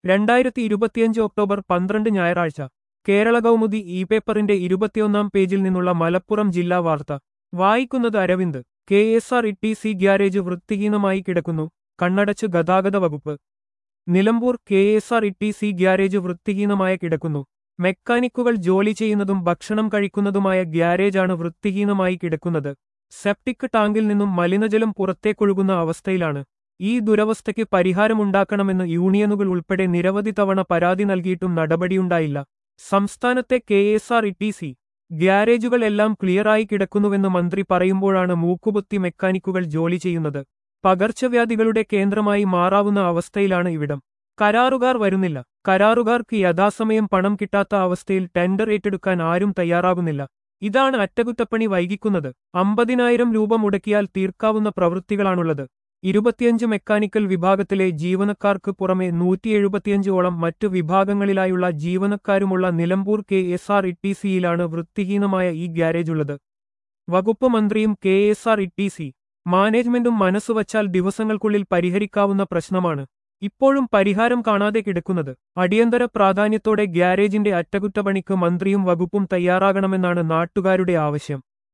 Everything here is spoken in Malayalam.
രണ്ടായിരത്തി ഇരുപത്തിയഞ്ച് ഒക്ടോബർ പന്ത്രണ്ട് ഞായറാഴ്ച കേരള കൗമുദി ഇ പേപ്പറിന്റെ ഇരുപത്തിയൊന്നാം പേജിൽ നിന്നുള്ള മലപ്പുറം ജില്ലാ വാർത്ത വായിക്കുന്നത് Aravind K S R T C garage വൃത്തിഹീനമായി കിടക്കുന്നു കണ്ണടച്ച് ഗതാഗത വകുപ്പ് Nilambur K S R T C garage വൃത്തിഹീനമായി കിടക്കുന്നു മെക്കാനിക്കുകൾ ജോലി ചെയ്യുന്നതും ഭക്ഷണം കഴിക്കുന്നതുമായ ഗ്യാരേജാണ് വൃത്തിഹീനമായി കിടക്കുന്നത് സെപ്റ്റിക് ടാങ്കിൽ നിന്നും മലിനജലം പുറത്തേക്കൊഴുകുന്ന അവസ്ഥയിലാണ് ഈ ദുരവസ്ഥയ്ക്ക് പരിഹാരമുണ്ടാക്കണമെന്ന് യൂണിയനുകൾ ഉൾപ്പെടെ നിരവധി തവണ പരാതി നൽകിയിട്ടും നടപടിയുണ്ടായില്ല സംസ്ഥാനത്തെ K S R T C ഗ്യാരേജുകൾ എല്ലാം ക്ലിയറായി കിടക്കുന്നുവെന്ന് മന്ത്രി പറയുമ്പോഴാണ് മൂക്കുപൊത്തി മെക്കാനിക്കുകൾ ജോലി ചെയ്യുന്നത് പകർച്ചവ്യാധികളുടെ കേന്ദ്രമായി മാറാവുന്ന അവസ്ഥയിലാണ് ഇവിടം കരാറുകാർ വരുന്നില്ല കരാറുകാർക്ക് യഥാസമയം പണം കിട്ടാത്ത അവസ്ഥയിൽ ടെൻഡർ ഏറ്റെടുക്കാൻ ആരും തയ്യാറാകുന്നില്ല ഇതാണ് അറ്റകുറ്റപ്പണി വൈകിക്കുന്നത് അമ്പതിനായിരം രൂപ മുടക്കിയാൽ തീർക്കാവുന്ന പ്രവൃത്തികളാണുള്ളത് ഇരുപത്തിയഞ്ച് മെക്കാനിക്കൽ വിഭാഗത്തിലെ ജീവനക്കാർക്ക് പുറമെ നൂറ്റി എഴുപത്തിയഞ്ചോളം മറ്റു വിഭാഗങ്ങളിലായുള്ള ജീവനക്കാരുമുള്ള Nilambur K S R T സിയിലാണ് വൃത്തിഹീനമായ ഈ ഗ്യാരേജുള്ളത് വകുപ്പ് മന്ത്രിയും K S R T C മാനേജ്മെന്റും മനസ്സുവച്ചാൽ ദിവസങ്ങൾക്കുള്ളിൽ പരിഹരിക്കാവുന്ന പ്രശ്നമാണ് ഇപ്പോഴും പരിഹാരം കാണാതെ കിടക്കുന്നത് അടിയന്തര പ്രാധാന്യത്തോടെ ഗ്യാരേജിന്റെ അറ്റകുറ്റപ്പണിക്ക് മന്ത്രിയും വകുപ്പും തയ്യാറാകണമെന്നാണ് നാട്ടുകാരുടെ ആവശ്യം